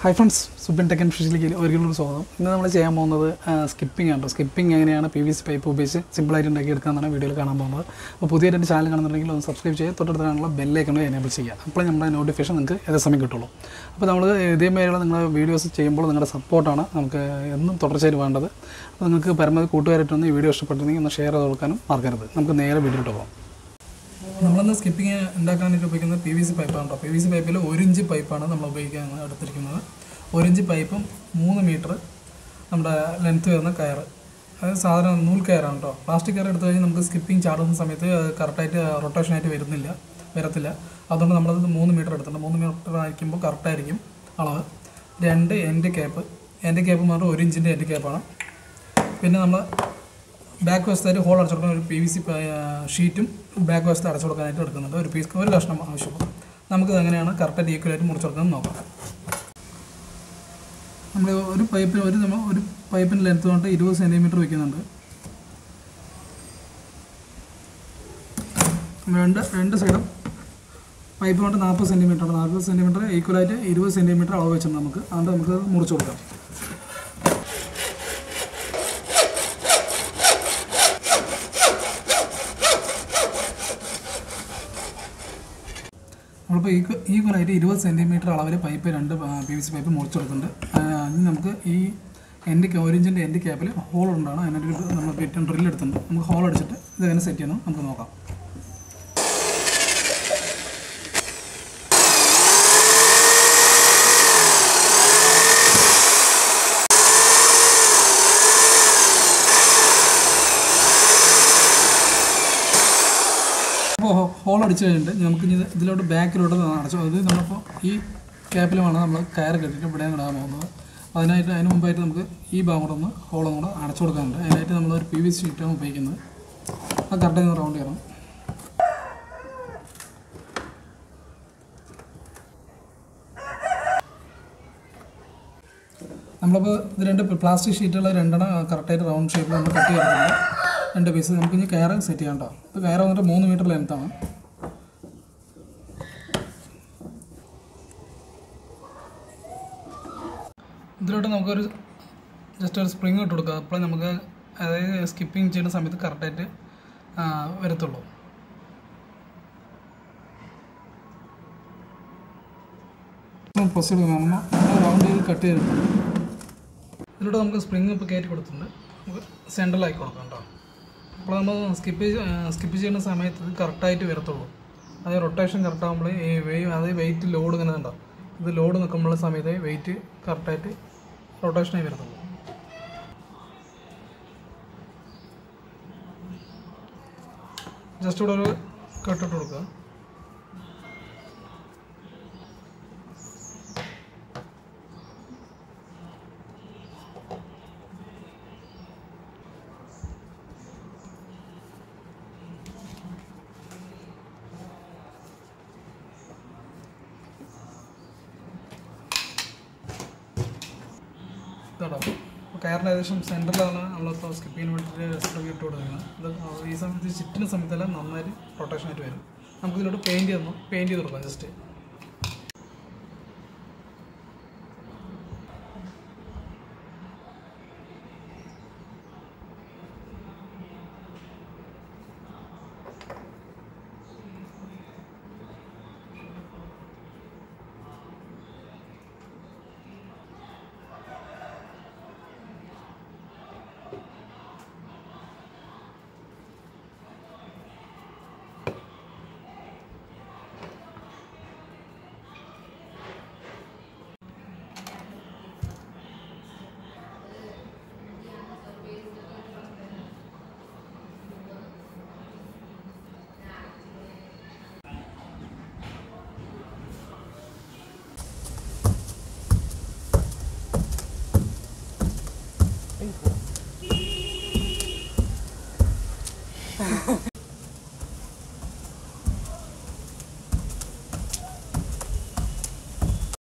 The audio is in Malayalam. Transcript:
ഹൈ ഫ്രണ്ട്സ് സുബിൻ ടെക്കൻ ഫിഷിലേക്ക് ഒരിക്കലും ഒരു സ്വാഗതം ഇന്ന് നമ്മൾ ചെയ്യാൻ പോകുന്നത് സ്കിപ്പിംഗ് ആണ് സ്കിപ്പിംഗ് എങ്ങനെയാണ് പി വി സി പൈപ്പ് ഉപയോഗിച്ച് സിമ്പിളായിട്ട് ഉണ്ടാക്കി എടുക്കാമെന്നാണ് വീഡിയോയിൽ കാണാൻ പോകുന്നത് അപ്പോൾ പുതിയ എൻ്റെ ചാനൽ കാണുന്നുണ്ടെങ്കിൽ ഒന്ന് സബ്സ്ക്രൈബ് ചെയ്യുക തൊട്ടടുത്താണുള്ള ബെല്ലേക്കാണ് എനേബിൾ ചെയ്യുക അപ്പോൾ നമ്മുടെ നോട്ടിഫിക്കേഷൻ നിങ്ങൾക്ക് ഏത് സമയം കിട്ടുള്ളൂ അപ്പോൾ നമ്മൾ ഇതേമാതിരിയുള്ള നിങ്ങളുടെ വീഡിയോസ് ചെയ്യുമ്പോൾ നിങ്ങളുടെ സപ്പോർട്ടാണ് നമുക്ക് എന്നും തുടർച്ചയായിട്ട് വേണ്ടത് അപ്പോൾ നിങ്ങൾക്ക് പരമാവധി കൂട്ടുകാരായിട്ടൊന്ന് ഈ വീഡിയോ ഇഷ്ടപ്പെട്ടിട്ടുണ്ടെങ്കിൽ ഒന്ന് ഷെയർ ചെയ്ത് കൊടുക്കാനും മറക്കരുത് നമുക്ക് നേരെ വീഡിയോയിട്ട് പോകാം നമ്മളിന്ന് സ്കിപ്പിങ് ഉണ്ടാക്കാനായിട്ട് ഉപയോഗിക്കുന്നത് പി വി സി പൈപ്പാണ് കേട്ടോ പി വി സി പൈപ്പിൽ ഒരു ഇഞ്ച് പൈപ്പാണ് നമ്മൾ ഉപയോഗിക്കാൻ എടുത്തിരിക്കുന്നത് ഒരു ഇഞ്ച് പൈപ്പും മൂന്ന് മീറ്റർ നമ്മുടെ ലെങ്ത്ത് വരുന്ന കയർ അത് സാധാരണ നൂൽ കയറാണ് കേട്ടോ പ്ലാസ്റ്റിക് കയർ എടുത്തു കഴിഞ്ഞാൽ നമുക്ക് സ്കിപ്പിംഗ് ചാടുന്ന സമയത്ത് അത് കറക്റ്റായിട്ട് റൊട്ടേഷനായിട്ട് വരുന്നില്ല വരത്തില്ല അതുകൊണ്ട് നമ്മളത് മൂന്ന് മീറ്റർ എടുത്തിട്ടുണ്ട് മൂന്ന് മീറ്റർ ആയിരിക്കുമ്പോൾ കറക്റ്റായിരിക്കും അളവ് രണ്ട് എൻഡ് ക്യാപ്പ് എൻഡ് ക്യാപ്പ് എന്ന് പറഞ്ഞാൽ ഒരു ഇഞ്ചിൻ്റെ എൻഡ് ക്യാപ്പാണ് പിന്നെ നമ്മൾ ബാക്ക് വശത്തായിട്ട് ഹോൾ അടച്ചു കൊടുക്കുന്ന ഒരു പി വി സി ഷീറ്റും ബാക്ക് വശത്ത് അടച്ചു കൊടുക്കാനായിട്ട് എടുക്കുന്നുണ്ട് ഒരു പീസ് ഒരു കഷ്ണം ആവശ്യമുള്ളൂ നമുക്കിത് എങ്ങനെയാണ് കറക്റ്റായിട്ട് ഈക്വലായിട്ട് മുറിച്ചെടുക്കുന്നത് നോക്കാം നമ്മൾ ഒരു പൈപ്പിന് ഒരു നമ്മൾ ഒരു പൈപ്പിന് ലെങ്ത്ത് കൊണ്ട് ഇരുപത് സെൻറ്റിമീറ്റർ വയ്ക്കുന്നുണ്ട് രണ്ട് രണ്ട് സൈഡും പൈപ്പ് കൊണ്ട് നാൽപ്പത് സെൻറ്റിമീറ്റർ നാൽപ്പത് സെൻറ്റിമീറ്റർ ഈക്വലായിട്ട് ഇരുപത് സെൻറ്റിമീറ്റർ അളവ് വെച്ചിട്ടുണ്ട് നമുക്ക് അതുകൊണ്ട് നമുക്ക് മുറിച്ച് കൊടുക്കാം നമ്മളിപ്പോൾ ഈക്വ ഈക്വലായിട്ട് ഇരുപത് സെൻറ്റിമീറ്റർ അളവിൽ പൈപ്പ് രണ്ട് പി വി സി പൈപ്പ് മുറിച്ച് കൊടുക്കുന്നുണ്ട് ഇനി നമുക്ക് ഈ എൻ്റെ ഒരു ഇഞ്ചിൻ്റെ എൻ്റെ ക്യാപ്പിൽ ഹോൾ ഉണ്ടാണ് അതിനൊരു നമ്മൾ ഏറ്റവും ഡ്രിൽ എടുത്തിട്ടുണ്ട് നമുക്ക് ഹോൾ അടിച്ചിട്ട് ഇതെങ്ങനെ സെറ്റ് ചെയ്യണം നമുക്ക് നോക്കാം അപ്പോൾ ഹോൾ അടിച്ച് കഴിഞ്ഞിട്ട് നമുക്ക് ഇനി ഇത് ഇതിലോട്ട് ബാക്കിലോട്ട് അടച്ചു അത് നമ്മളിപ്പോൾ ഈ ക്യാപ്പിലുമാണ് നമ്മൾ കയർ കെട്ടിയിട്ട് ഇവിടെ ഇടാൻ പോകുന്നത് അതിനായിട്ട് അതിന് മുമ്പായിട്ട് നമുക്ക് ഈ ഭാഗം കൂടെ ഒന്ന് ഹോളും കൂടെ അടച്ചു കൊടുക്കാനുണ്ട് അതിനായിട്ട് നമ്മൾ ഒരു പി വി സി ഷീറ്റാണ് ഉപയോഗിക്കുന്നത് അത് കറക്റ്റായി ഒന്ന് റൗണ്ട് ചെയ്യണം നമ്മളിപ്പോൾ ഇത് രണ്ട് പ്ലാസ്റ്റിക് ഷീറ്റുകൾ രണ്ടെണ്ണം കറക്റ്റായിട്ട് റൗണ്ട് ഷേപ്പിൽ നമ്മൾ കട്ട് ചെയ്തിട്ടുണ്ട് രണ്ട് പീസ് നമുക്ക് ഇനി കയറ് സെറ്റ് ചെയ്യാം കേട്ടോ ഇത് കയറ് വന്നിട്ട് മൂന്ന് മീറ്റർ ലെങ്ത്താണ് ഇതിലോട്ട് നമുക്കൊരു ജസ്റ്റ് ഒരു സ്പ്രിങ് ഇട്ട് കൊടുക്കുക അപ്പോൾ നമുക്ക് അതായത് സ്കിപ്പിംഗ് ചെയ്യുന്ന സമയത്ത് കറക്റ്റായിട്ട് വരത്തുള്ളൂ പ്രൊസീഡ് നമ്മൾ റൗണ്ട് ചെയ്ത് കട്ട് ചെയ്തിട്ടുണ്ട് ഇതിലൂടെ നമുക്ക് സ്പ്രിങ് ഇപ്പോൾ കയറ്റി കൊടുത്തിട്ടുണ്ട് നമുക്ക് സെൻട്രലാക്കി കൊടുക്കാം കേട്ടോ അപ്പോൾ നമ്മൾ സ്കിപ്പ് സ്കിപ്പ് ചെയ്യുന്ന സമയത്ത് ഇത് കറക്റ്റായിട്ട് വരത്തുള്ളൂ അത് റൊട്ടേഷൻ കറക്റ്റ് ആകുമ്പോൾ ഈ വെയ് അത് വെയിറ്റ് ലോഡ് ഇങ്ങനെ ഉണ്ടാവും ഇത് ലോഡ് നിൽക്കുമ്പോൾ സമയത്ത് വെയിറ്റ് കറക്റ്റായിട്ട് റൊട്ടേഷനായി വരത്തുള്ളൂ ജസ്റ്റ് ഇവിടെ ഒരു കട്ടിട്ട് കൊടുക്കുക ഇതാണോ അപ്പോൾ കയറിന് ഏകദേശം സെൻറ്ററിലാണ് നമ്മളിപ്പോൾ സ്കിപ്പ് ചെയ്യാൻ വേണ്ടിയിട്ട് സ്പ്രിങ് ഇട്ട് കൊടുക്കുന്നത് ഇത് ഈ സമയത്ത് ചുറ്റുന്ന സമയത്തെല്ലാം നന്നായിട്ട് റൊട്ടേഷനായിട്ട് വരും നമുക്ക് ഇതിലോട്ട് പെയിൻറ്റ് തന്നു പെയിൻറ്റ് ചെയ്ത് കൊടുക്കാം ജസ്റ്റ്